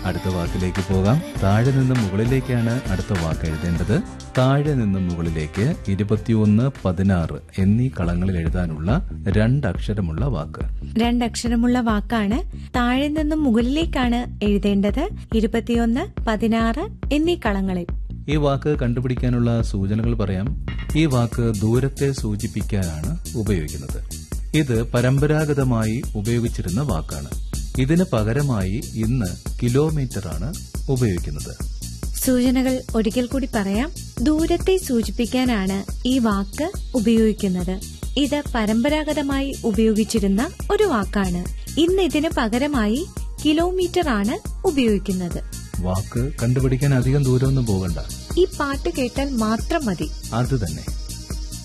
അടുത്ത വാക്കിലേക്ക് പോകാം താഴെ നിന്നും മുകളിലേക്കാണ് അടുത്ത വാക്ക് എഴുതേണ്ടത് താഴെ നിന്നും മുകളിലേക്ക് ഇരുപത്തിയൊന്ന് പതിനാറ് എന്നീ കളങ്ങളിൽ എഴുതാനുള്ള രണ്ടക്ഷരമുള്ള വാക്ക് രണ്ടക്ഷരമുള്ള വാക്കാണ് താഴെ നിന്നും മുകളിലേക്കാണ് എഴുതേണ്ടത് ഇരുപത്തിയൊന്ന് പതിനാറ് എന്നീ കളങ്ങളിൽ ഈ വാക്ക് കണ്ടുപിടിക്കാനുള്ള സൂചനകൾ പറയാം ഈ വാക്ക് ദൂരത്തെ സൂചിപ്പിക്കാനാണ് ഉപയോഗിക്കുന്നത് ഇത് പരമ്പരാഗതമായി ഉപയോഗിച്ചിരുന്ന വാക്കാണ് ഇതിന് പകരമായി ഇന്ന് കിലോമീറ്ററാണ് ഉപയോഗിക്കുന്നത് സൂചനകൾ ഒരിക്കൽ കൂടി പറയാം ദൂരത്തെ സൂചിപ്പിക്കാനാണ് ഈ വാക്ക് ഉപയോഗിക്കുന്നത് ഇത് പരമ്പരാഗതമായി ഉപയോഗിച്ചിരുന്ന ഒരു വാക്കാണ് ഇന്ന് ഇതിന് പകരമായി കിലോമീറ്റർ ആണ് ഉപയോഗിക്കുന്നത് വാക്ക് കണ്ടുപിടിക്കാൻ അധികം ദൂരമൊന്നും പോകണ്ട ഈ പാട്ട് കേട്ടാൽ മാത്രം മതി അത് തന്നെ